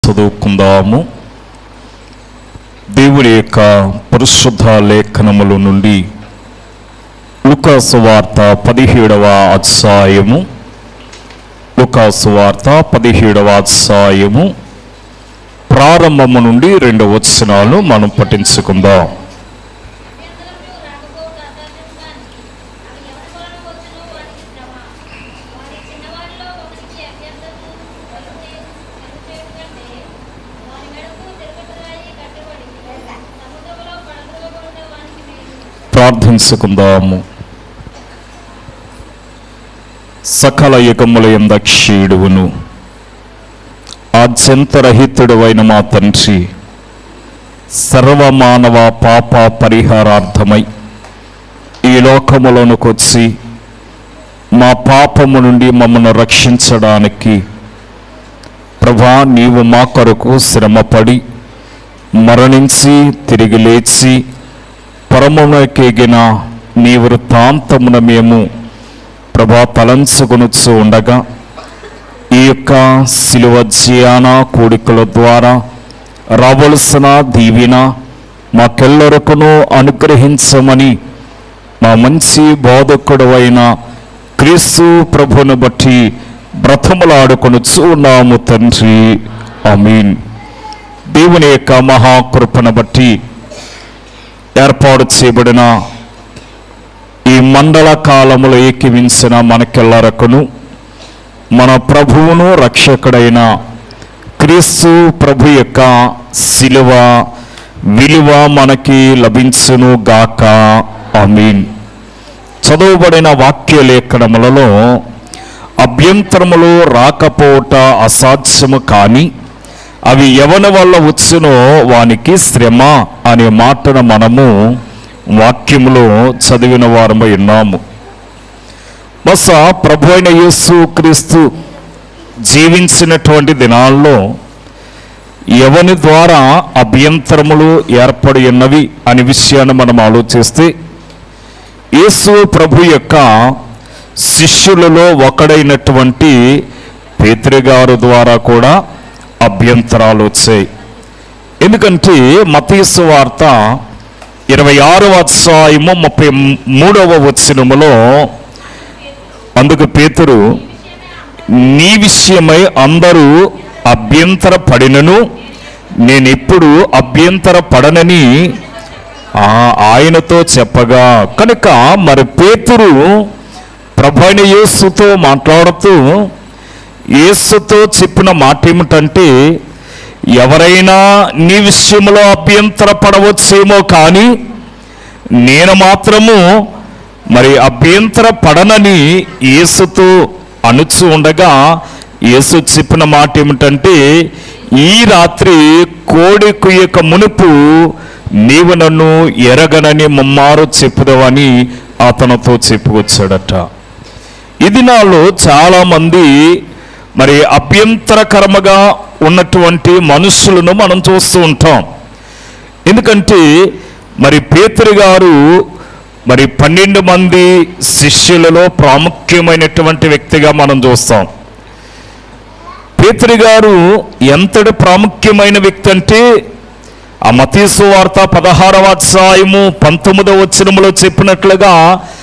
చదువుకుందాము దేవుని యొక్క పరిశుద్ధ లేఖనముల నుండి లుకాసు వార్త పదిహేడవ అధ్యాయము లుకాసు వార్త పదిహేడవ అధ్యాయము ప్రారంభము నుండి రెండు వచనాలు మనం పఠించుకుందాం ప్రార్థించుకుందాము సకల యుగముల ఎంద క్షీడువును ఆద్యంతరహితుడవైన మా తండ్రి సర్వమానవ పాప పరిహారార్థమై ఈ లోకములోనికి వచ్చి మా పాపము నుండి మమ్మల్ని రక్షించడానికి ప్రభా నీవు మా కొరకు శ్రమపడి మరణించి తిరిగి లేచి పరమునకెగిన నీ వృత్తాంతమున మేము ప్రభా తలంచుకొనుచు ఉండగా ఈ యొక్క శిలువ జ్ఞాన కోడికల ద్వారా రావలసిన దీవిన మాకెల్లరకును అనుగ్రహించమని మా మంచి బోధకుడు అయిన క్రీస్తు ప్రభుని బట్టి బ్రతములాడుకొనుచు ఉన్నాము తండ్రి ఆమీన్ దేవుని యొక్క మహాకృపను బట్టి ఏర్పాటు చేయబడిన ఈ మండల కాలములో ఏకివించిన మనకెల్లరకును మన ప్రభువును రక్షకుడైన క్రీస్తు ప్రభు యొక్క శిలువ విలువ మనకి లభించును గాక ఆమీన్ చదువుబడిన వాక్య లేఖనములలో అభ్యంతరములు రాకపోవట అసాధ్యము కానీ అవి ఎవని వల్ల వచ్చునో వానికి శ్రమ అనే మాటను మనము వాక్యములో చదివిన వారమై ఉన్నాము బహుశా ప్రభు అయిన యేసు క్రీస్తు జీవించినటువంటి దినాల్లో ఎవని ద్వారా అభ్యంతరములు ఏర్పడి ఉన్నవి అనే విషయాన్ని మనం ఆలోచిస్తే యేసు ప్రభు యొక్క శిష్యులలో ఒకడైనటువంటి పేత్రిగారు ద్వారా కూడా అభ్యంతరాలు వచ్చాయి ఎందుకంటే మతీసు వార్త ఇరవై ఆరవ అధ్యాయము ముప్పై మూడవ వచనములో అందుకు పేతురు నీ విషయమై అందరూ అభ్యంతర పడినను నేను ఎప్పుడు అభ్యంతర పడనని ఆ ఆయనతో చెప్పగా కనుక మరి పేతురు ప్రభైన యేసుతో మాట్లాడుతూ యేసుతో చెప్పిన మాట ఏమిటంటే ఎవరైనా నీ విషయంలో అభ్యంతర పడవచ్చేమో కానీ నేను మాత్రము మరి అభ్యంతర పడనని యేసుతో అనుచు ఉండగా యేసు చెప్పిన మాట ఏమిటంటే ఈ రాత్రి కోడి కుయ్యక మునుపు నీవు నన్ను ఎరగనని మమ్మారు చెప్పుదవని అతనితో చెప్పుకొచ్చాడట ఇది నాలో చాలా మంది మరి అభ్యంతరకరముగా ఉన్నటువంటి మనుషులను మనం చూస్తూ ఉంటాం ఎందుకంటే మరి పేతురు గారు మరి పన్నెండు మంది శిష్యులలో ప్రాముఖ్యమైనటువంటి వ్యక్తిగా మనం చూస్తాం పేతురు గారు ఎంతటి ప్రాముఖ్యమైన వ్యక్తి అంటే ఆ మతీసు వార్త పదహారవ అధ్యాయము పంతొమ్మిదవ వచనములో చెప్పినట్లుగా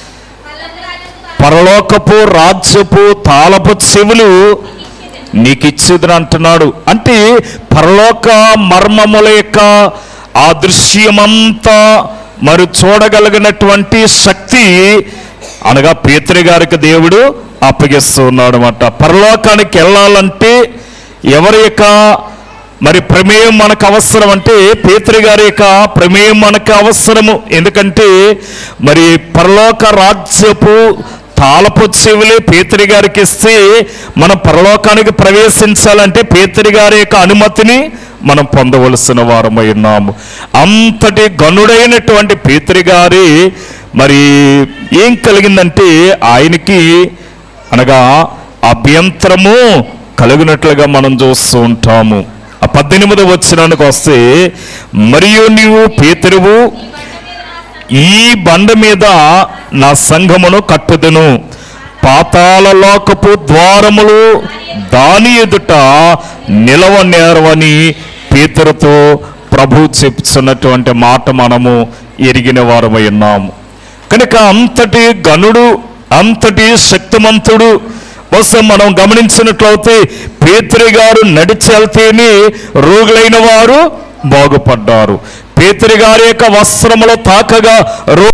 పరలోకపు రాజ్యపు తాళపు చెవులు నీకు ఇచ్చేదని అంటున్నాడు అంటే పరలోక మర్మముల యొక్క ఆ దృశ్యమంతా మరి చూడగలిగినటువంటి శక్తి అనగా పేతురి గారికి దేవుడు అప్పగిస్తున్నాడు అనమాట పరలోకానికి వెళ్ళాలంటే ఎవరి యొక్క మరి ప్రమేయం మనకు అవసరం అంటే పేతురి గారి యొక్క ప్రమేయం మనకు అవసరము ఎందుకంటే మరి పరలోక రాజ్యపు తాళపు చెవులే పేతురి గారికి ఇస్తే మనం పరలోకానికి ప్రవేశించాలంటే పేతురి గారి యొక్క అనుమతిని మనం పొందవలసిన వారమై ఉన్నాము అంతటి గనుడైనటువంటి పేతురి గారి మరి ఏం కలిగిందంటే ఆయనకి అనగా అభ్యంతరము కలిగినట్లుగా మనం చూస్తూ ఉంటాము ఆ పద్దెనిమిది వచ్చినానికి వస్తే మరియు నీవు పేతురువు ఈ బండ మీద నా సంఘమును కట్టుదును పాతాళ లోకపు ద్వారములు దాని ఎదుట నిలవనేరవని పేతురుతో ప్రభు చెప్తున్నటువంటి మాట మనము ఎరిగిన వారమై ఉన్నాము కనుక అంతటి గనుడు అంతటి శక్తిమంతుడు బహుశా మనం గమనించినట్లయితే పేతురి గారు నడిచి వెళ్తేనే రోగులైన వారు బాగుపడ్డారు పేతురి గారి యొక్క వస్త్రములు తాకగా రో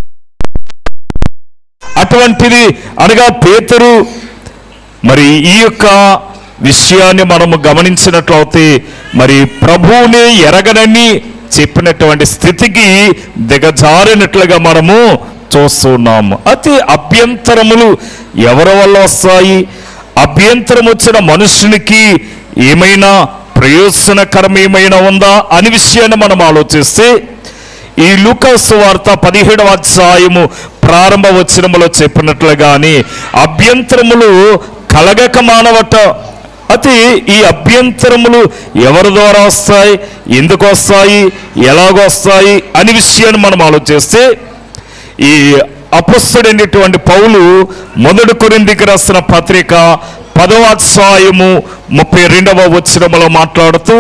అటువంటిది అనగా పేతురు మరి ఈ యొక్క విషయాన్ని మనము గమనించినట్లయితే మరి ప్రభువుని ఎరగనని చెప్పినటువంటి స్థితికి దిగజారినట్లుగా మనము చూస్తున్నాము అతి అభ్యంతరములు ఎవరి వల్ల వస్తాయి అభ్యంతరం వచ్చిన మనుషునికి ఏమైనా ప్రయోజనకరం ఏమైనా ఉందా అని విషయాన్ని మనం ఆలోచిస్తే ఈ లూకాసు వార్త పదిహేడవ అధ్యాయము ప్రారంభ వచనములో చెప్పినట్లుగాని అభ్యంతరములు కలగక మానవట అయితే ఈ అభ్యంతరములు ఎవరి ద్వారా వస్తాయి ఎందుకు వస్తాయి ఎలాగొస్తాయి అని విషయాన్ని మనం ఆలోచిస్తే ఈ అపస్తుడైనటువంటి పౌలు మొదటి కొరిందికి రాసిన పత్రిక పదవ అధ్యాయము ముప్పై రెండవ వచనములో మాట్లాడుతూ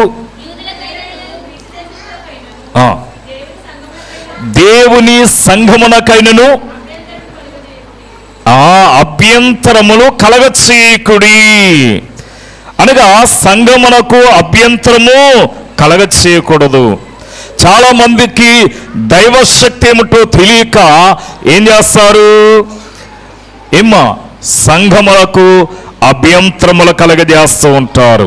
ఆ, దేవుని సంఘమునకైనను ఆ అభ్యంతరములు కలగచేయకుడి అనగా సంఘమునకు అభ్యంతరము కలగచేయకూడదు చాలా మందికి దైవశక్తి ఏమిటో తెలియక ఏం చేస్తారు ఏమ్మా సంఘములకు అభ్యంతరములు కలగజేస్తూ ఉంటారు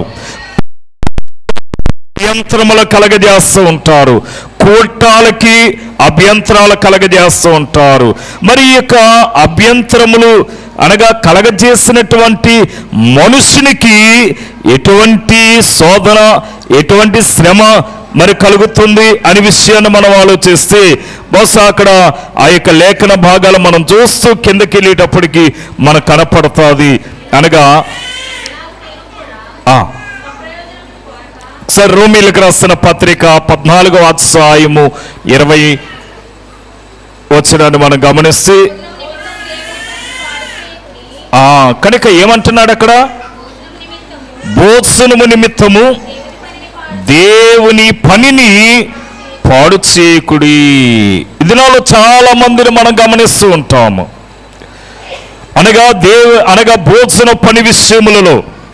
అభ్యంతరములు కలగజేస్తూ ఉంటారు కూటాలకి అభ్యంతరాలు కలగజేస్తూ ఉంటారు మరి ఈ యొక్క అభ్యంతరములు అనగా కలగజేసినటువంటి మనుషునికి ఎటువంటి శోధన ఎటువంటి శ్రమ మరి కలుగుతుంది అనే విషయాన్ని మనం ఆలోచిస్తే బహుశా అక్కడ ఆ యొక్క లేఖన భాగాలు మనం చూస్తూ కిందకి వెళ్ళేటప్పటికి మనకు కనపడుతుంది అనగా ఆ సార్ రోమిలకు రాసిన పత్రిక పద్నాలుగో అధ్యాయము ఇరవై వచ్చినాన్ని మనం గమనిస్తే ఆ కనుక ఏమంటున్నాడు అక్కడ భోత్సనము నిమిత్తము దేవుని పనిని పాడు చేయకుడి ఇదినాలో చాలా మందిని మనం గమనిస్తూ ఉంటాము అనగా దేవు అనగా భోజన పని విషయములలో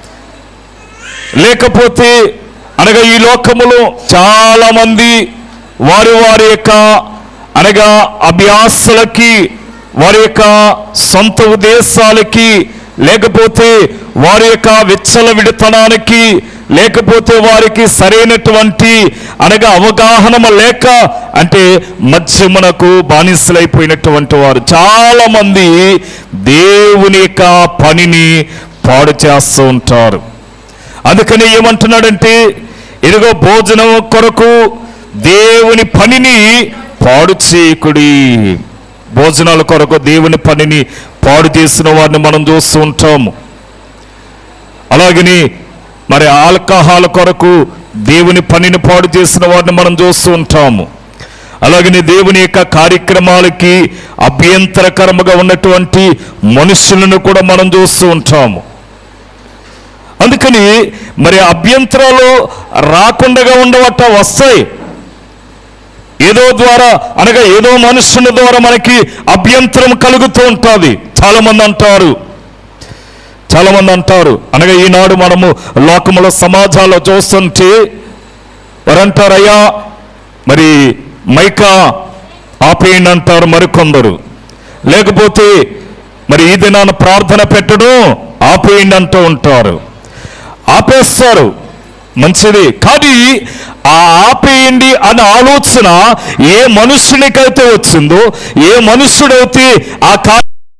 లేకపోతే అనగా ఈ లోకములో చాలా మంది వారి వారి యొక్క అనగా అభ్యాసాలకి వారి యొక్క సొంత ఉద్దేశాలకి లేకపోతే వారి యొక్క విచ్చల విడతనానికి లేకపోతే వారికి సరైనటువంటి అనగా అవగాహన లేక అంటే మధ్యమునకు బానిసలైపోయినటువంటి వారు చాలా మంది దేవుని యొక్క పనిని పాడు చేస్తూ ఉంటారు అందుకని ఏమంటున్నాడంటే ఇదిగో భోజనం కొరకు దేవుని పనిని పాడు చేయకుడి భోజనాల కొరకు దేవుని పనిని పాడు చేసిన వారిని మనం చూస్తూ ఉంటాము అలాగని మరి ఆల్కహాల్ కొరకు దేవుని పనిని పాడు చేసిన వారిని మనం చూస్తూ ఉంటాము అలాగని దేవుని యొక్క కార్యక్రమాలకి అభ్యంతరకరముగా ఉన్నటువంటి మనుషులను కూడా మనం చూస్తూ ఉంటాము అందుకని మరి అభ్యంతరాలు రాకుండా ఉండవట వస్తాయి ఏదో ద్వారా అనగా ఏదో మనుషుని ద్వారా మనకి అభ్యంతరం కలుగుతూ ఉంటుంది చాలా మంది అంటారు చాలా మంది అంటారు అనగా ఈనాడు మనము లోకముల సమాజాల్లో చూస్తుంటే వారంటారు అయ్యా మరి మైకా ఆపేయండి అంటారు మరికొందరు లేకపోతే మరి ఈ దినాన ప్రార్థన పెట్టడం ఆపేయండి అంటూ ఉంటారు ఆపేస్తారు మంచిది కానీ ఆ ఆపేయండి అనే ఆలోచన ఏ మనుషునికైతే వచ్చిందో ఏ మనుష్యుడైతే ఆ కార్య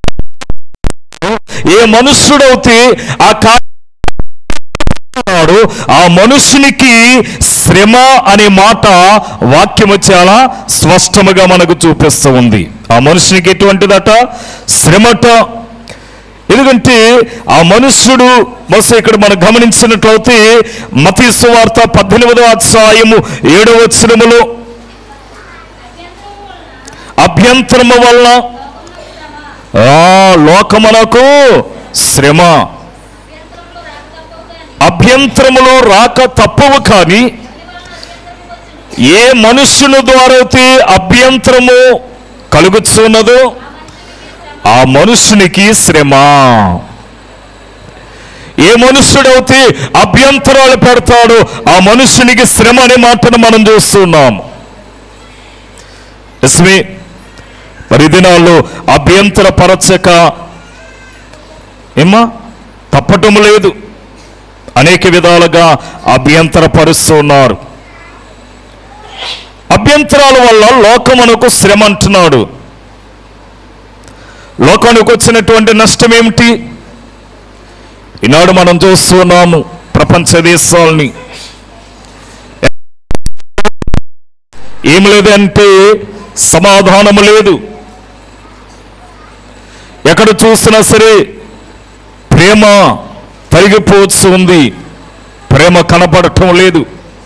ఏ మనుష్యుడైతే ఆ కార్య ఉన్నాడో, ఆ మనుషునికి శ్రమ అనే మాట వాక్యము చాలా స్పష్టముగా మనకు చూపిస్తూ ఉంది ఆ మనుషునికి ఎటువంటిదట శ్రమట ఎందుకంటే ఆ మనుష్యుడు బహుశా ఇక్కడ మనం గమనించినట్లయితే మతీసు వార్త పద్దెనిమిదవ అధ్యాయము ఏడవ వచనములో అభ్యంతరము వలన ఆ లోకమునకు శ్రమ అభ్యంతరములు రాక తప్పవు కానీ ఏ మనుష్యుని ద్వారా అయితే అభ్యంతరము కలుగుతున్నదో ఆ మనుష్యునికి శ్రమ ఏ మనుష్యుడైతే అభ్యంతరాలు పెడతాడో ఆ మనుష్యునికి శ్రమ అనే మాటను మనం చూస్తున్నాం ఎస్మి మరి ఈ దినాల్లో అభ్యంతర పరచక ఏమ్మా తప్పటం లేదు అనేక విధాలుగా అభ్యంతర పరుస్తున్నారు అభ్యంతరాల వల్ల లోకమునకు శ్రమ అంటున్నాడు లోకానికి వచ్చినటువంటి నష్టం ఏమిటి ఈనాడు మనం చూస్తున్నాము ప్రపంచ దేశాలని ఏం లేదంటే సమాధానము లేదు ఎక్కడ చూసినా సరే ప్రేమ తరిగిపోవచ్చు ఉంది ప్రేమ కనపడటం లేదు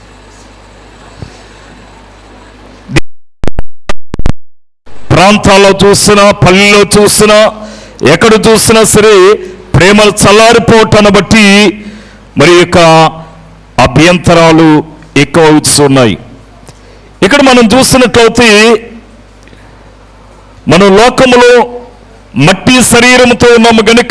ప్రాంతాల్లో చూసినా పల్లెల్లో చూసినా ఎక్కడ చూసినా సరే ప్రేమలు చల్లారిపోవటాన్ని బట్టి మరి యొక్క అభ్యంతరాలు ఎక్కువ అవుతున్నాయి ఇక్కడ మనం చూసినట్లయితే మనం లోకములో మట్టి శరీరముతో ఉన్నాము గనుక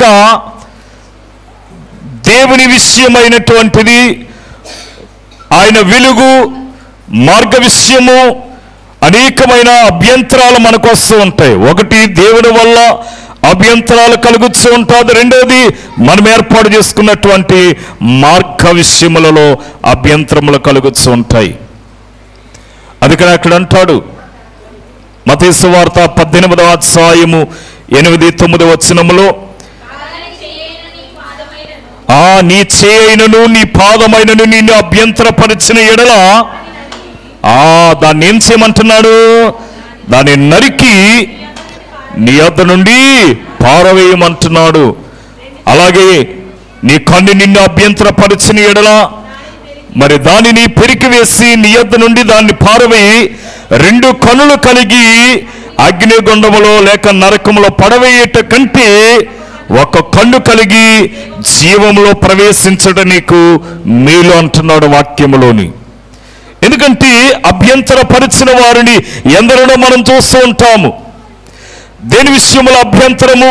దేవుని విషయమైనటువంటిది ఆయన వెలుగు మార్గ విషయము అనేకమైన అభ్యంతరాలు మనకు వస్తూ ఉంటాయి ఒకటి దేవుడి వల్ల అభ్యంతరాలు కలుగుతూ ఉంటుంది రెండోది మనం ఏర్పాటు చేసుకున్నటువంటి మార్గ విషయములలో అభ్యంతరములు కలుగుతూ ఉంటాయి అది ఇక్కడ అక్కడ అంటాడు మతీసు వార్త పద్దెనిమిదవ అధ్యాయము ఎనిమిది తొమ్మిది వచనములో కాదని చేయను నీ పాదమైనను ఆ నీ చేయనను నీ పాదమైనను నిన్ను అభ్యంతరపరిచిన ఎడల ఆ దాన్ని ఏం చేయమంటున్నాడు దాన్ని నరికి నీ యొద్ద నుండి పారవేయమంటున్నాడు అలాగే నీ కన్ను నిన్ను అభ్యంతరపరిచిన ఎడల మరి దానిని పెరికి వేసి నీ యొద్ద నుండి దాన్ని పారవేయి రెండు కనులు కలిగి అగ్నిగుండములో లేక నరకములో పడవేయట కంటే ఒక కన్ను కలిగి జీవములో ప్రవేశించడం నీకు మేలు అంటున్నాడు వాక్యములోని ఎందుకంటే అభ్యంతరపరిచిన వారిని ఎందరినో మనం చూస్తూ ఉంటాము దేని విషయంలో అభ్యంతరము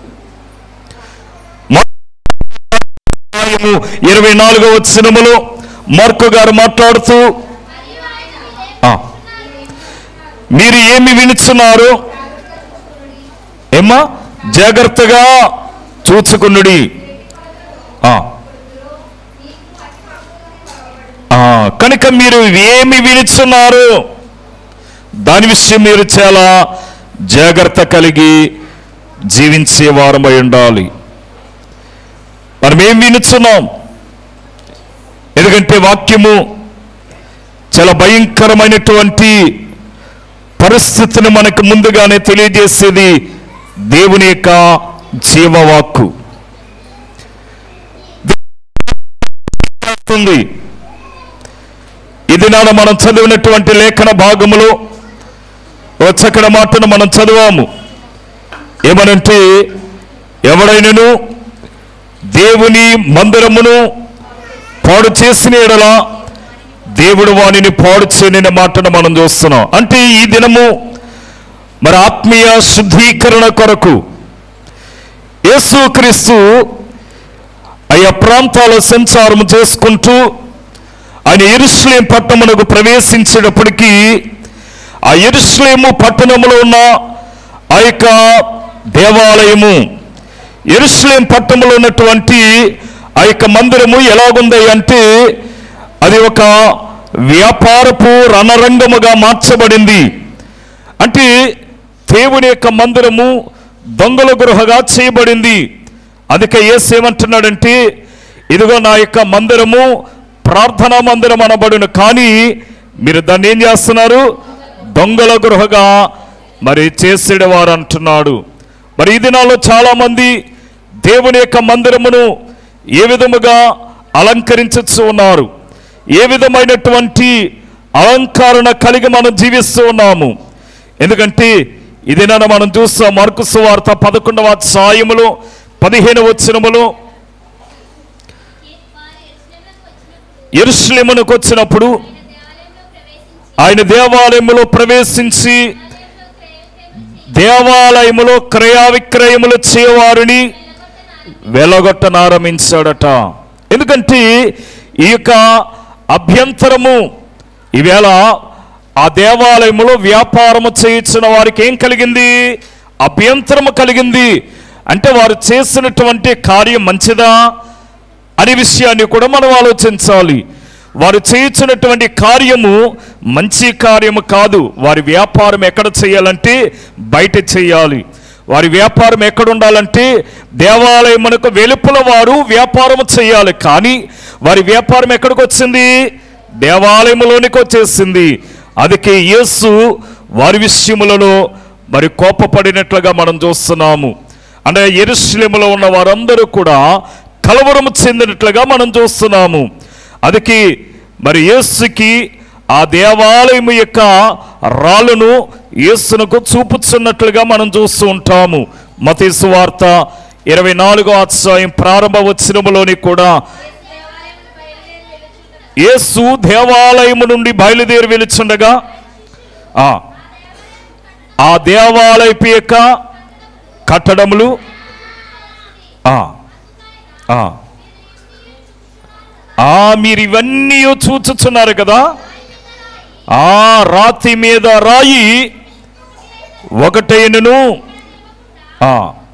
అధ్యాయము ఇరవై నాలుగవ వచనములో మార్కు గారు మాట్లాడుతూ ఆ, మీరు ఏమి వినుచున్నారు ఏమ్మా జాగ్రత్తగా చూచుకునుడి ఆ. ఆ, కనుక మీరు ఏమి వినుచున్నారు దాని విషయం మీరు చాలా జాగ్రత్త కలిగి జీవించే వారమై ఉండాలి మనం ఏం వినుచున్నాం ఎందుకంటే వాక్యము చాలా భయంకరమైనటువంటి పరిస్థితిని మనకు ముందుగానే తెలియజేసేది దేవుని యొక్క జీవవాక్కు ఉంది ఇది నాడు మనం చదివినటువంటి లేఖన భాగములో ఓ చక్కటి మాటను మనం చదివాము ఏమనంటే ఎవడైనను దేవుని మందిరమును పాడు చేసిన ఎడల దేవుడు వానిని పాడు చేయని మాటను మనం చూస్తున్నాం అంటే ఈ దినము మరి ఆత్మీయ శుద్ధీకరణ కొరకు యేసుక్రీస్తు ఆయా ప్రాంతాల సంచారం చేసుకుంటూ ఆయన ఎరుశ్లేం పట్టణమునకు ప్రవేశించేటప్పటికీ ఆ ఎరుశ్లేము పట్టణములో ఉన్న ఆ యొక్క దేవాలయము ఎరుశ్లేం పట్టణంలో ఉన్నటువంటి ఆ యొక్క మందిరము ఎలాగుంది అంటే అది ఒక వ్యాపారపు రణరంగముగా మార్చబడింది అంటే దేవుని యొక్క మందిరము దొంగల గృహగా చేయబడింది అందుకే యేసు ఏమంటున్నాడంటే ఇదిగో నా యొక్క మందిరము ప్రార్థనా మందిరం అనబడును కానీ మీరు దాన్ని ఏం చేస్తున్నారు దొంగల గృహగా మరి చేసేవారు అంటున్నాడు మరి ఈ దినాల్లో చాలా మంది దేవుని యొక్క మందిరమును ఏ విధముగా అలంకరించచ్చు ఉన్నారు ఏ విధమైనటువంటి అలంకరణ కలిగి మనం జీవిస్తూ ఉన్నాము ఎందుకంటే ఇదేనా మనం చూస్తాం మార్కు సువార్త పదకొండవ అధ్యాయములో పదిహేను వచనములో ఎరుశ్లేమునకు వచ్చినప్పుడు ఆయన దేవాలయములో ప్రవేశించి దేవాలయములో క్రయ విక్రయములు చేయవారిని వెలగొట్టనారంభించాడట ఎందుకంటే ఈ యొక్క అభ్యంతరము ఈవేళ ఆ దేవాలయములో వ్యాపారము చేయించిన వారికి ఏం కలిగింది అభ్యంతరము కలిగింది అంటే వారు చేసినటువంటి కార్యం మంచిదా అనే విషయాన్ని కూడా మనం ఆలోచించాలి వారు చేయించినటువంటి కార్యము మంచి కార్యము కాదు వారి వ్యాపారం ఎక్కడ చేయాలంటే బయట చేయాలి వారి వ్యాపారం ఎక్కడ ఉండాలంటే దేవాలయమునకు వెలుపల వారు వ్యాపారం చేయాలి కానీ వారి వ్యాపారం ఎక్కడికి వచ్చింది దేవాలయములోనికి వచ్చేసింది అందుకే యేసు వారి విషయములలో మరి కోపపడినట్లుగా మనం చూస్తున్నాము అంటే ఎరుశ్లేములో ఉన్న వారందరూ కూడా కలవరము చెందినట్లుగా మనం చూస్తున్నాము అందుకే మరి యేసుకి ఆ దేవాలయం యొక్క రాళ్ళను యేసునకు చూపుచున్నట్లుగా మనం చూస్తూ ఉంటాము మతీసు వార్త ఇరవై నాలుగో అధ్యాయం ప్రారంభ వచనములోని కూడా యేసు దేవాలయము నుండి బయలుదేరి వెలుచుండగా ఆ ఆ దేవాలయపు యొక్క కట్టడములు ఆ ఆ ఆ మీరు ఇవన్నీ చూచుచున్నారు కదా ఆ రాతి మీద రాయి ఒకటైనను ఆ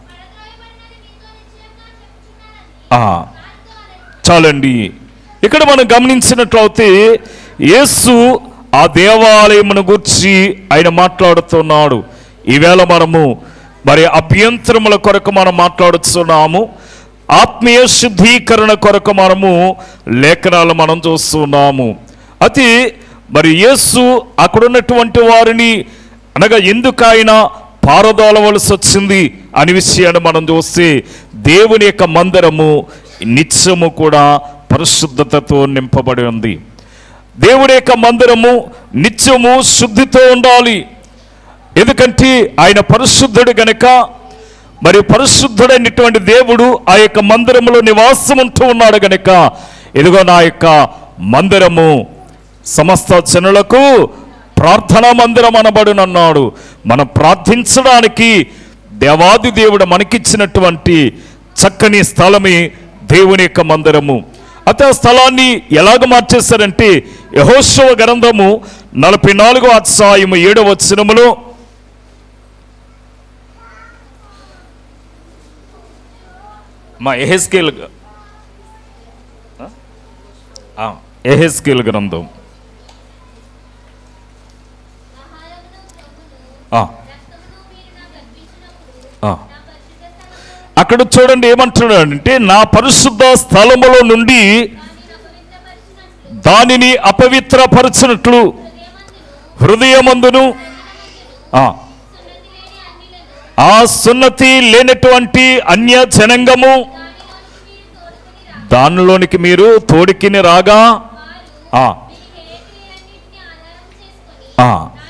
ఆ చాలండి ఇక్కడ మనం గమనించినట్లయితే యేసు ఆ దేవాలయమును గురించి ఆయన మాట్లాడుతున్నాడు ఈవేళ మనము మరి అభ్యంతరముల కొరకు మనం మాట్లాడుతున్నాము ఆత్మీయ శుద్ధీకరణ కొరకు మనము లేఖనాలు మనం చూస్తున్నాము అది మరి యేసు అక్కడున్నటువంటి వారిని అనగా ఎందుకు ఆయన పారదోలవలసి వచ్చింది అనే విషయాన్ని మనం చూస్తే దేవుని యొక్క మందిరము నిత్యము కూడా పరిశుద్ధతతో నింపబడి ఉంది దేవుని యొక్క మందిరము నిత్యము శుద్ధితో ఉండాలి ఎందుకంటే ఆయన పరిశుద్ధుడు గనక మరి పరిశుద్ధుడైనటువంటి దేవుడు ఆ యొక్క మందిరములో నివాసం ఉంటూ ఉన్నాడు గనక ఇదిగో నా యొక్క మందిరము సమస్త జనులకు ప్రార్థనా మందిరం అనబడునన్నాడు మనం ప్రార్థించడానికి దేవాది దేవుడు మనకిచ్చినటువంటి చక్కని స్థలమే దేవుని యొక్క మందిరము అయితే ఆ స్థలాన్ని ఎలాగ మార్చేశారంటే యహోశవ గ్రంథము నలభై నాలుగో అధ్యాయము ఏడవ వచనములో మా ఎహెస్కేల్ ఎహెస్కేల్ గ్రంథం ఆ, ఆ. అక్కడ చూడండి ఏమంటున్నాడు అంటే నా పరిశుద్ధ స్థలములో నుండి దానిని అపవిత్రపరచినట్లు హృదయమందును ఆ, ఆ సున్నతి లేనటువంటి అన్య జనంగము దానిలోనికి మీరు తోడికిని రాగా ఆ, ఆ,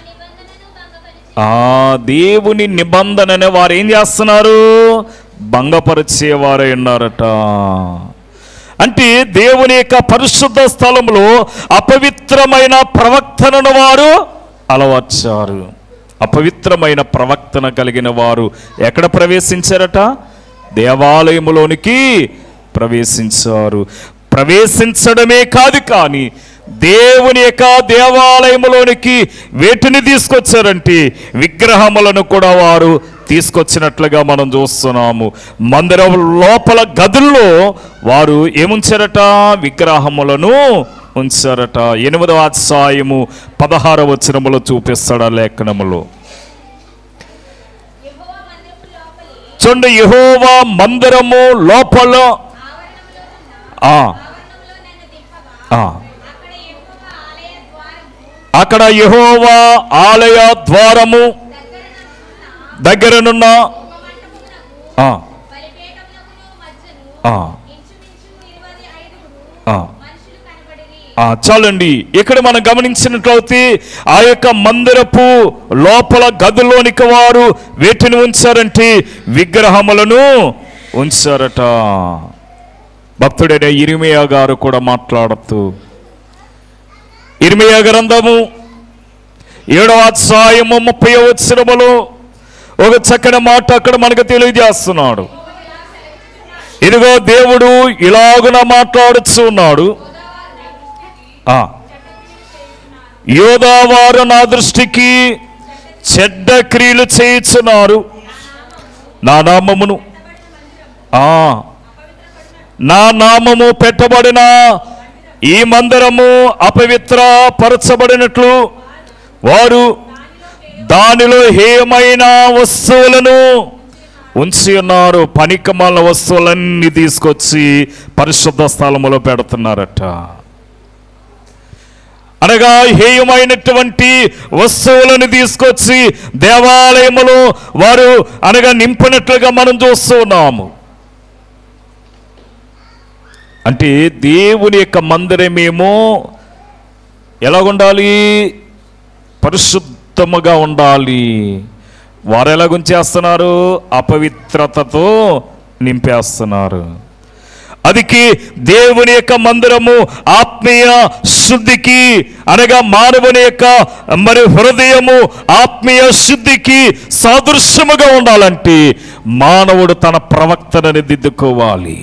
ఆ దేవుని నిబంధనని వారు ఏం చేస్తున్నారు భంగపరిచేవారై ఉన్నారట అంటే దేవుని యొక్క పరిశుద్ధ స్థలంలో అపవిత్రమైన ప్రవక్తనను వారు అలవర్చారు అపవిత్రమైన ప్రవక్తన కలిగిన వారు ఎక్కడ ప్రవేశించారట దేవాలయములోనికి ప్రవేశించారు ప్రవేశించడమే కాదు కానీ దేవుని యొక్క దేవాలయములోనికి వేటిని తీసుకొచ్చారంటే విగ్రహములను కూడా వారు తీసుకొచ్చినట్లుగా మనం చూస్తున్నాము మందిరం లోపల గదుల్లో వారు ఏముంచారట విగ్రహములను ఉంచారట ఎనిమిదవ అధ్యాయము పదహారవ వచనములో చూపిస్తాడు ఆ లేఖనములో యెహోవా మందిరపు లోపలి చూడండి యెహోవా మందిరము లోపల ఆ, ఆవరణంలో నన్ను దింపగా ఆ. అక్కడ యెహోవా ఆలయ ద్వారము అక్కడ యెహోవా ఆలయ ద్వారము దగ్గరనున్న ఆ, బలిపీఠమునకును మధ్యను ఆ. ఇంచుమించు ఇరవై ఐదుగురు ఆ. మనుషులు కనబడిరి ఆ, చాలండి ఇక్కడ మనం గమనించినట్లయితే ఆ యొక్క మందిరపు లోపల గదిలోనికి వారు వేటిని ఉంచారంటే విగ్రహములను ఉంచారట భక్తుడైన ఇరిమియా గారు కూడా మాట్లాడుతూ ఇర్మియా గ్రంథము ఏడవ అధ్యాయము ముప్పై వచ్చినములో ఒక చక్కని మాట అక్కడ మనకు తెలియజేస్తున్నాడు ఇదిగో దేవుడు ఇలాగున మాట్లాడుచు ఉన్నాడు ఆ. యోధావారు నా దృష్టికి చెడ్డ క్రియలు చేయుచున్నారు నా నామమును ఆ నా నామము పెట్టబడిన ఈ మందిరము అపవిత్ర పరచబడినట్లు వారు దానిలో హేయమైన వస్తువులను ఉంచి ఉన్నారు పనికమాల వస్తువులన్నీ తీసుకొచ్చి పరిశుద్ధ స్థలములో పెడుతున్నారట అనగా హేయమైనటువంటి వస్తువులను తీసుకొచ్చి దేవాలయములో వారు అనగా నింపినట్లుగా మనం చూస్తూ ఉన్నాము అంటే దేవుని యొక్క మందిరమేమో ఎలాగుండాలి పరిశుద్ధముగా ఉండాలి వారు ఎలాగుంచేస్తున్నారు అపవిత్రతతో నింపేస్తున్నారు అదికి దేవుని యొక్క మందిరము ఆత్మీయ శుద్ధికి అనగా మానవుని యొక్క మరి హృదయము ఆత్మీయ శుద్ధికి సాదృశ్యముగా ఉండాలంటే మానవుడు తన ప్రవక్తనని దిద్దుకోవాలి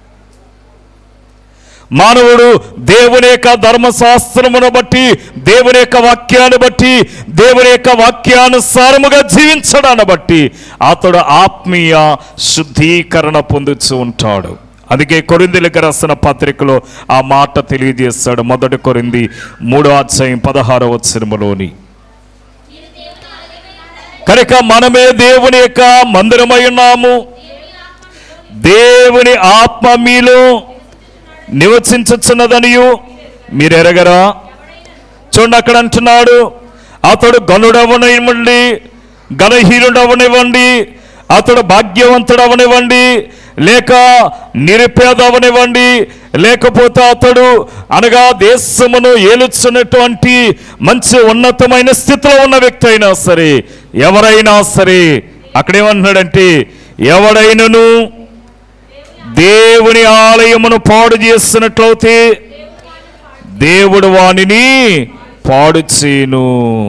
మానవుడు దేవుని యొక్క ధర్మశాస్త్రమును బట్టి దేవుని యొక్క వాక్యాన్ని బట్టి దేవుని యొక్క వాక్యానుసారముగా జీవించడాన్ని బట్టి అతడు ఆత్మీయ శుద్ధీకరణ పొందుతూ ఉంటాడు అందుకే కొరిందులకు రాసిన పత్రికలో ఆ మాట తెలియజేస్తాడు మొదటి కొరింది మూడో అధ్యాయం పదహారో వచనములోని కనుక మనమే దేవుని యొక్క మందిరమై ఉన్నాము దేవుని ఆత్మ మీలో నివసించుచున్నదనియు మీరు ఎరగరా చూడండి అక్కడ అంటున్నాడు అతడు గనుడవనివ్వండి గణహీనుడవనివ్వండి అతడు భాగ్యవంతుడవనివ్వండి లేక నిరుపేదవనివ్వండి లేకపోతే అతడు అనగా దేశమును ఏలుచున్నటువంటి మంచి ఉన్నతమైన స్థితిలో ఉన్న వ్యక్తి అయినా సరే ఎవరైనా సరే అక్కడేమంటున్నాడంటే ఎవడైనను దేవుని ఆలయమును పాడు చేస్తున్నట్లయితే దేవుడు వానిని పాడు చేయను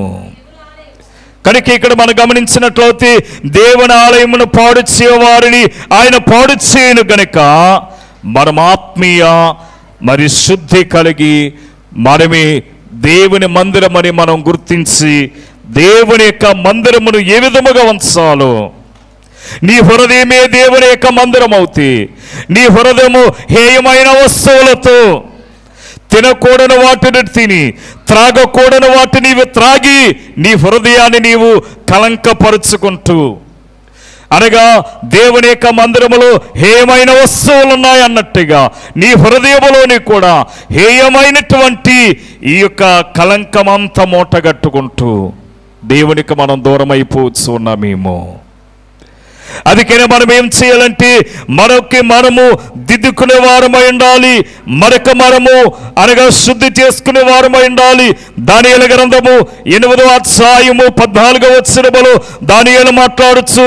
కనుక ఇక్కడ మనం గమనించినట్లయితే దేవుని ఆలయమును పాడు చేయవారిని ఆయన పాడు చేయను గనుక మనం ఆత్మీయ మరి శుద్ధి కలిగి మనమే దేవుని మందిరమని మనం గుర్తించి దేవుని యొక్క మందిరమును ఏ విధముగా ఉంచాలో నీ హృదయమే దేవుని యొక్క మందిరం అవుతి నీ హృదయము హేయమైన వస్తువులతో తినకూడని వాటిని తిని త్రాగకూడని వాటిని నీవు త్రాగి నీ హృదయాన్ని నీవు కలంకపరుచుకుంటూ అనగా దేవుని యొక్క మందిరములో హేయమైన వస్తువులు ఉన్నాయి అన్నట్టుగా నీ హృదయములోని కూడా హేయమైనటువంటి ఈ యొక్క కలంకమంతా మూటగట్టుకుంటూ దేవునికి మనం దూరం అయిపోవచ్చు ఉన్నామేమో అందుకనే మనం ఏం చేయాలంటే మనకి మనము దిద్దుకునే వారమై ఉండాలి మరొక మనము అనగా శుద్ధి చేసుకునే వారమై ఉండాలి దానియల గ్రంథము ఎనిమిదో అధ్యాయము పద్నాలుగో వచ్చినములో దానియలు మాట్లాడచ్చు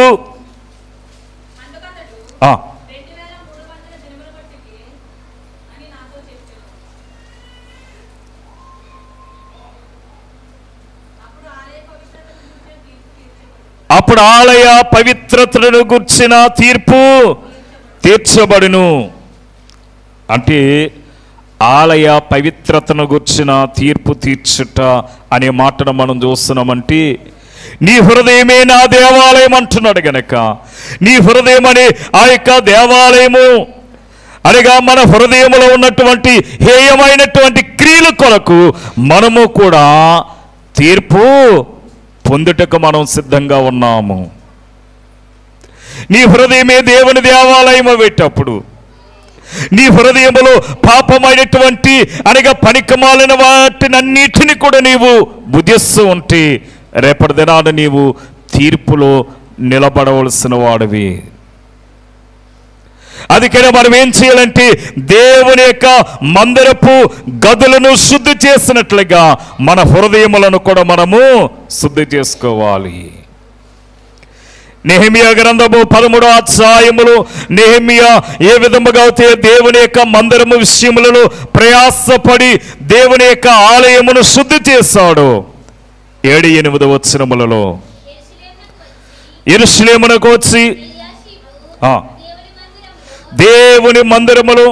అందుకతడు ఆ, రెండు వేల మూడు వందల దినముల బట్టికి అని నాతో చెప్పాను అప్పుడు ఆలయ పవిత్రతను గురించిన తీర్పు తీర్చబడింది అప్పుడు ఆలయ పవిత్రతను గుర్చిన తీర్పు తీర్చబడును అంటే ఆలయ పవిత్రతను గుర్చిన తీర్పు తీర్చుట అనే మాటను మనం చూస్తున్నామంటే నీ హృదయమే నా దేవాలయం అంటున్నాడు గనక నీ హృదయం అనే ఆ యొక్క దేవాలయము అనగా మన హృదయంలో ఉన్నటువంటి హేయమైనటువంటి క్రియల కొరకు మనము కూడా తీర్పు పొందుటకు మనం సిద్ధంగా ఉన్నాము నీ హృదయమే దేవుని దేవాలయం పెట్టప్పుడు నీ హృదయములో పాపమైనటువంటి అనగా పనికమాలిన వాటినన్నిటిని కూడా నీవు బుద్ధిస్తూ ఉంటే రేపటి దినాన నీవు తీర్పులో నిలబడవలసిన వాడివి అందుకనే మనం ఏం చేయాలంటే దేవుని యొక్క మందిరపు గదులను శుద్ధి చేసినట్లుగా మన హృదయములను కూడా మనము శుద్ధి చేసుకోవాలి నెహమియా గ్రంథము పదమూడో అధ్యాయములు నెహమియా ఏ విధముగా అయితే దేవుని యొక్క మందిరము విషయములలో ప్రయాసపడి దేవుని యొక్క ఆలయమును శుద్ధి చేశాడు ఏడు ఎనిమిది వచనములలో ఎరుసలేమునకు వచ్చి ఆ, దేవుని మందిరములో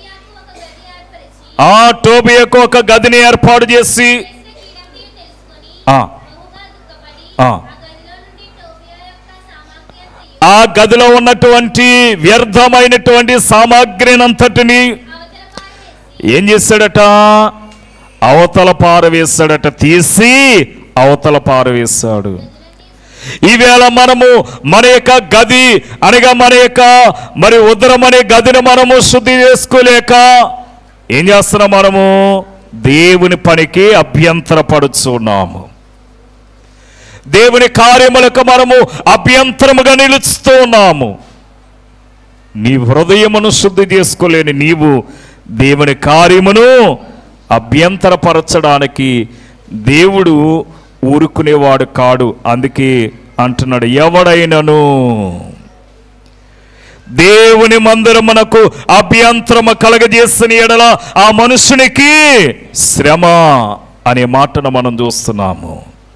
ఆ టోబియకు ఒక గదిని ఏర్పాటు చేసి ఆ, ఆ. ఆ గదిలో ఉన్నటువంటి వ్యర్థమైనటువంటి సామాగ్రిని అంతటిని ఏం చేశాడట అవతల పారవేశాడట తీసి అవతల పారవేశాడు ఈవేళ మనము మన యొక్క గది అనగా మన యొక్క మరి ఉదరం అనే గదిని మనము శుద్ధి చేసుకోలేక ఏం చేస్తున్నాం మనము దేవుని పనికి అభ్యంతరపడుచున్నాము దేవుని కార్యములకు మనము అభ్యంతరముగా నిలుస్తూ ఉన్నాము నీ హృదయమును శుద్ధి చేసుకోలేని నీవు దేవుని కార్యమును అభ్యంతరపరచడానికి దేవుడు ఊరుకునేవాడు కాడు అందుకే అంటున్నాడు ఎవడైనను దేవుని మందిరమునకు అభ్యంతరము కలగజేసిన ఎడల ఆ మనుషునికి శ్రమ అనే మాటను మనం చూస్తున్నాము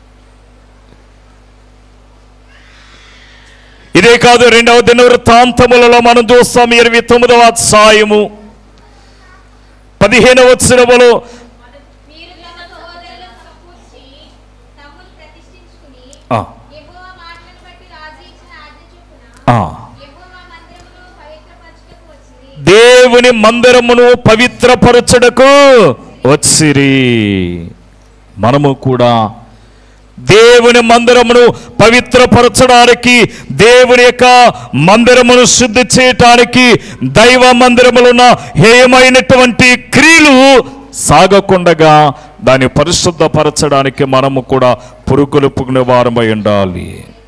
ఇదే కాదు రెండవ దిన వృత్తాంతములలో మనం చూస్తాం ఇరవై తొమ్మిదవ అధ్యాయము పదిహేనవ వచనములో మీరు తమ సహోదరులను సమకూర్చి తమ్మును ప్రతిష్ఠించుకుని ఆ, యెహోవా మాటలను బట్టి రాజు ఇచ్చిన ఆజ్ఞ చొప్పున ఆ, యెహోవా మందిరమును పవిత్రపరచుటకు వచ్చింది దేవుని మందిరమును పవిత్రపరచుటకు వచ్చిరి మనము కూడా దేవుని మందిరమును పవిత్రపరచడానికి దేవుని యొక్క మందిరమును శుద్ధి చేయటానికి దైవ మందిరములున్న హేయమైనటువంటి క్రియలు సాగకుండగా దాన్ని పరిశుద్ధపరచడానికి మనము కూడా పురుకొలుపుకునే వారమై ఉండాలి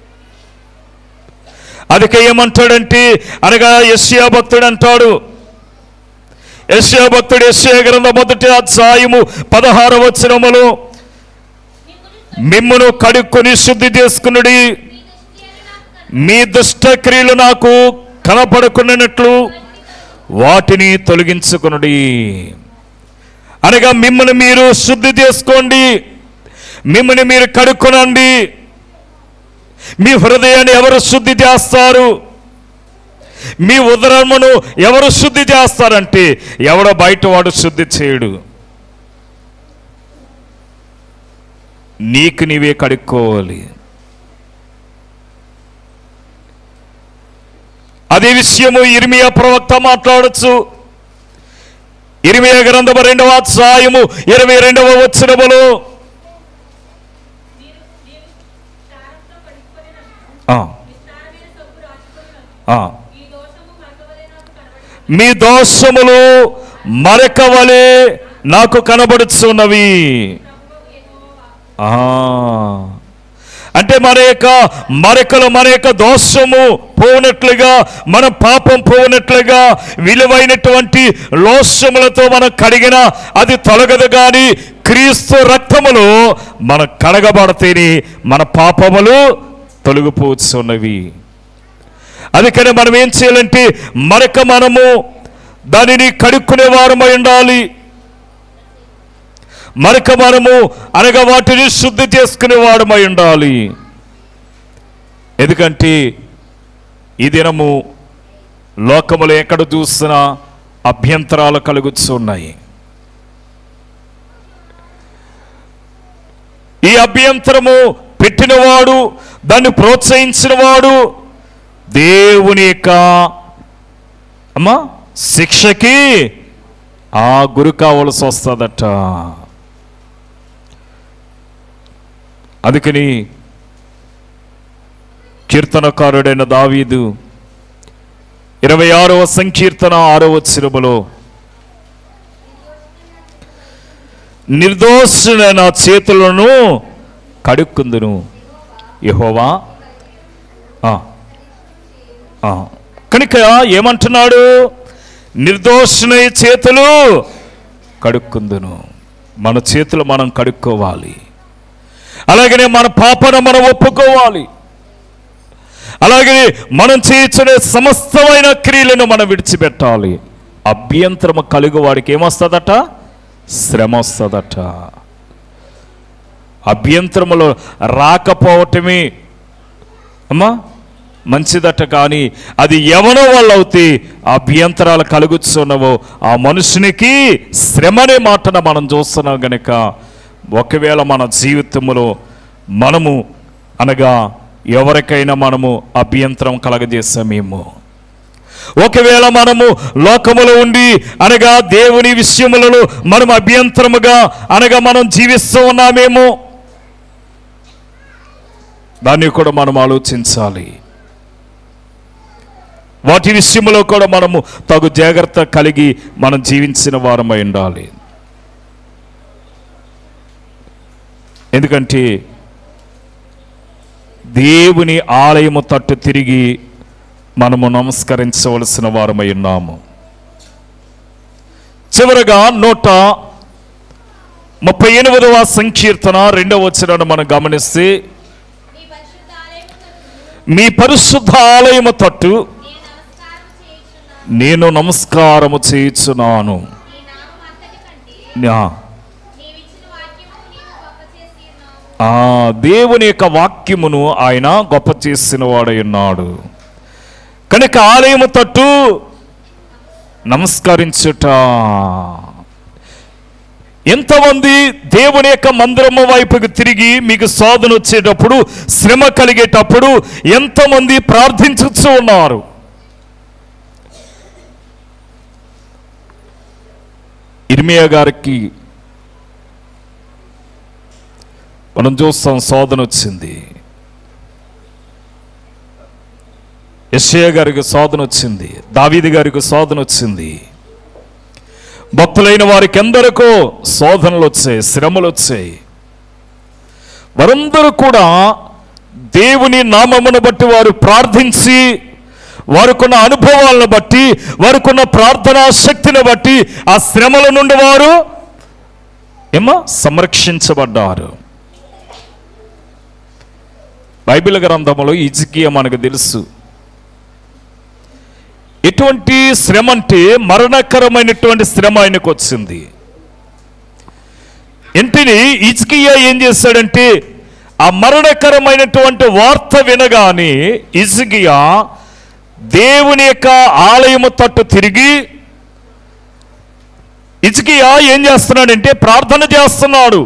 అదికే ఏమంటాడంటే అనగా యశ్యా భక్తుడు అంటాడు యశ్యా భక్తుడు యశ్యా గ్రంథ మొదటి అధ్యాయము పదహారు వచనములు మిమ్మును కడుక్కొని శుద్ధి చేసుకునుడి మీ దుష్ట క్రియలు నాకు కనపడకున్నట్లు వాటిని తొలగించుకునుడి అనగా మిమ్మల్ని మీరు శుద్ధి చేసుకోండి మిమ్మల్ని మీరు కడుక్కొనండి మీ హృదయాన్ని ఎవరు శుద్ధి చేస్తారు మీ ఉదరమును ఎవరు శుద్ధి చేస్తారంటే ఎవడో బయట వాడు శుద్ధి చేయడు నీకు నీవే కడుక్కోవాలి అదే విషయము ఇర్మియా ప్రవక్త మాట్లాడచ్చు ఇర్మియా గ్రంథము రెండవ అధ్యాయము ఇరవై రెండవ వచ్చినములు మీరు నేను స్నానంతో కడుక్కొనినట్లు ఆ, మీ స్నానమైన సబ్బు రాసుకొనినట్లు ఆ. ఈ దోషము మరకవలే నాకు కనబడుతుంది మీ దోషములు మరక వలె నాకు కనబడుచున్నవి ప్రభువు యెహోవా ఆ. అంటే మన యొక్క మరకలు మన యొక్క దోషము పోనట్లుగా మన పాపం పోనట్లుగా విలువైనటువంటి లోషములతో మనం కడిగిన అది తొలగదు కానీ క్రీస్తు రక్తములో మనం కడగబడితేనే మన పాపములు తొలగిపోతున్నవి అందుకని మనం ఏం చేయాలంటే మరక మనము దానిని కడుక్కునే వారమై ఉండాలి మరక మనము అనగా వాటిని శుద్ధి చేసుకునే వాడమై ఉండాలి ఎందుకంటే ఈ దినము లోకములు ఎక్కడ చూసినా అభ్యంతరాలు కలుగుతున్నాయి ఈ అభ్యంతరము పెట్టినవాడు దాన్ని ప్రోత్సహించినవాడు దేవుని యొక్క అమ్మా శిక్షకి ఆ గురి కావలసి వస్తుందట అందుకని కీర్తనకారుడైన దావీదు ఇరవై ఆరవ సంకీర్తన ఆరవ చిరుములో నిర్దోషులైన చేతులను కడుక్కుందును యెహోవా ఆ, ఆ. కనుక ఏమంటున్నాడు నిర్దోషుని చేతులు కడుక్కుందును మన చేతులు మనం కడుక్కోవాలి అలాగనే మన పాపను మనం ఒప్పుకోవాలి అలాగే మనం చేయించునే సమస్తమైన క్రియలను మనం విడిచిపెట్టాలి అభ్యంతరము కలుగు వాడికి ఏమొస్తుందట శ్రమ వస్తుందట అభ్యంతరములో రాకపోవటమే అమ్మా మంచిదట కానీ అది ఎవనో వాళ్ళు అవుతే ఆ అభ్యంతరాలు కలుగుతున్నవో ఆ మనుషునికి శ్రమనే మాటన మనం చూస్తున్నాం గనుక ఒకవేళ మన జీవితంలో మనము అనగా ఎవరికైనా మనము అభ్యంతరం కలగజేసామేమో ఒకవేళ మనము లోకములో ఉండి అనగా దేవుని విషయములలో మనం అభ్యంతరముగా అనగా మనం జీవిస్తూ ఉన్నామేమో దాన్ని కూడా మనం ఆలోచించాలి వాటి విషయంలో కూడా మనము తగు జాగ్రత్త కలిగి మనం జీవించిన వారమై ఉండాలి ఎందుకంటే దేవుని ఆలయము తట్టు తిరిగి మనము నమస్కరించవలసిన వారమై ఉన్నాము చివరగా నూట ముప్పై ఎనిమిదవ సంకీర్తన రెండవ వచనాన్ని మనం గమనిస్తే నీ పరిశుద్ధ ఆలయము తట్టు మీ పరిశుద్ధ ఆలయము తట్టు నేను నమస్కారం చేయుచున్నాను నేను నమస్కారము చేయుచున్నాను నీ నామం అంతటి కంటే నా- నీవిచ్చిన వాక్యము నీవు గొప్ప చేసి ఉన్నావు ఆ దేవుని యొక్క వాక్యమును ఆయన గొప్ప చేసిన వాడై ఉన్నాడు కనుక ఆలయము తట్టు నమస్కరించుట ఎంతమంది దేవుని యొక్క మందిరము వైపుకు తిరిగి మీకు శోధన వచ్చేటప్పుడు శ్రమ కలిగేటప్పుడు ఎంతమంది ప్రార్థించచ్చు ఉన్నారు ఇర్మియా గారికి మనం చూస్తాం శోధన వచ్చింది యశ్య గారికి శోధన వచ్చింది దావీది గారికి శోధన వచ్చింది భక్తులైన వారికి ఎందరికో శోధనలు వచ్చాయి శ్రమలు వచ్చాయి వారందరూ కూడా దేవుని నామమును బట్టి వారు ప్రార్థించి వారికున్న అనుభవాలను బట్టి వారికున్న ప్రార్థనా శక్తిని బట్టి ఆ శ్రమల నుండి వారు ఏమో సంరక్షించబడ్డారు బైబిల్ గ్రంథంలో ఇజికియా మనకు తెలుసు ఎటువంటి శ్రమ అంటే మరణకరమైనటువంటి శ్రమ ఆయనకు వచ్చింది ఇంటిని ఇజ్కియా ఏం చేశాడంటే ఆ మరణకరమైనటువంటి వార్త వినగానే ఇజ్కియా దేవుని యొక్క ఆలయము తట్టు తిరిగి ఇజ్కియా ఏం చేస్తున్నాడంటే ప్రార్థన చేస్తున్నాడు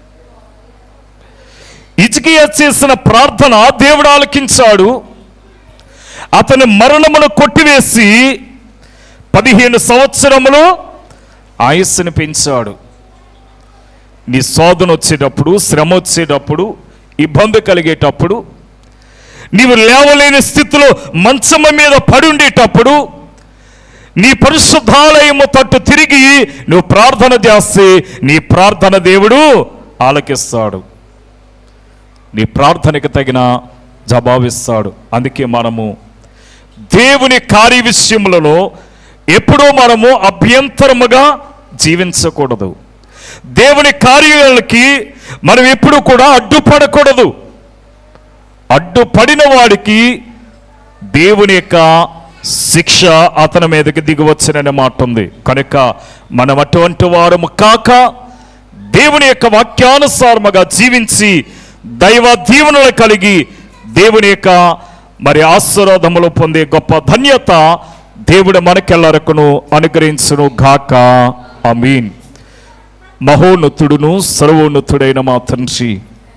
ఇజ్కియా చేసిన ప్రార్థన దేవుడు ఆలకించాడు అతని మరణమును కొట్టివేసి పదిహేను సంవత్సరములు ఆయుస్సును పెంచాడు నీ శోధన వచ్చేటప్పుడు శ్రమ వచ్చేటప్పుడు ఇబ్బంది కలిగేటప్పుడు నీవు లేవలేని స్థితిలో మంచమ మీద పడి ఉండేటప్పుడు నీ పరిశుద్ధాలయము తట్టు తిరిగి నువ్వు ప్రార్థన చేస్తే నీ ప్రార్థన దేవుడు ఆలకిస్తాడు నీ ప్రార్థనకి తగిన జవాబిస్తాడు అందుకే మనము దేవుని కార్య విషయములలో ఎప్పుడూ మనము అభ్యంతరముగా జీవించకూడదు దేవుని కార్యాలకి మనం ఎప్పుడు కూడా అడ్డుపడకూడదు అడ్డుపడిన వాడికి దేవుని యొక్క శిక్ష అతని మీదకి దిగివచ్చుననే మాట ఉంది కనుక మనం అటువంటి వారము కాక దేవుని యొక్క వాక్యానుసారముగా జీవించి దైవ దీవెనలు కలిగి దేవుని యొక్క మరి ఆశీర్వాదములు పొందే గొప్ప ధన్యత దేవుడు మనకెల్లరకును అనుగ్రహించును గాక అమీన్ మహోన్నతుడును సర్వోన్నతుడైన మా తండ్రి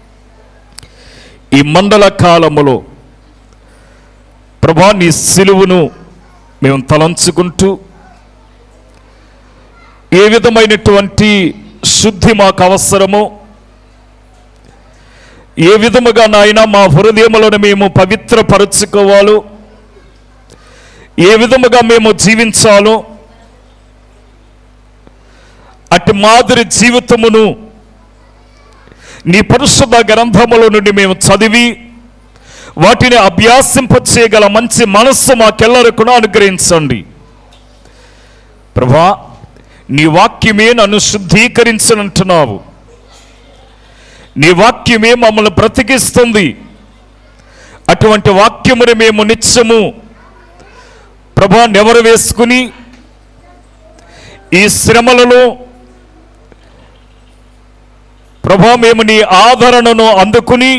ఈ మండల కాలములో ప్రభా నీ సిలువును మేము తలంచుకుంటూ ఏ విధమైనటువంటి శుద్ధి మాకు అవసరమో ఏ విధముగా నాయన మా హృదయములను మేము పవిత్రపరచుకోవాలో ఏ విధముగా మేము జీవించాలో అటు మాదిరి జీవితమును నీ పరిశుద్ధ గ్రంథముల నుండి మేము చదివి వాటిని అభ్యాసింపచేయగల మంచి మనస్సు మాకెల్లరకు అనుగ్రహించండి ప్రభా నీ వాక్యమే నన్ను శుద్ధీకరించనంటున్నావు నీ వాక్యమే మమ్మల్ని బ్రతికిస్తుంది అటువంటి వాక్యముని మేము నిత్యము ప్రభా నెవరు వేసుకుని ఈ శ్రమలలో ప్రభా మేము నీ ఆదరణను అందుకుని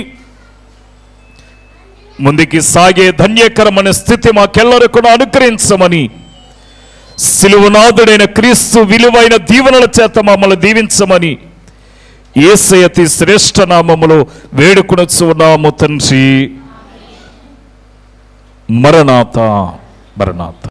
ముందుకి సాగే ధన్యకరమైన స్థితి మాకెల్లరకు అనుగ్రహించమని సిలువనాథుడైన క్రీస్తు విలువైన దీవెనల చేత మమ్మల్ని దీవించమని ఏసయతి శ్రేష్ఠ నామములో వేడుకొనొచ్చు ఉన్నాము తండ్రి మరణాత మరణాత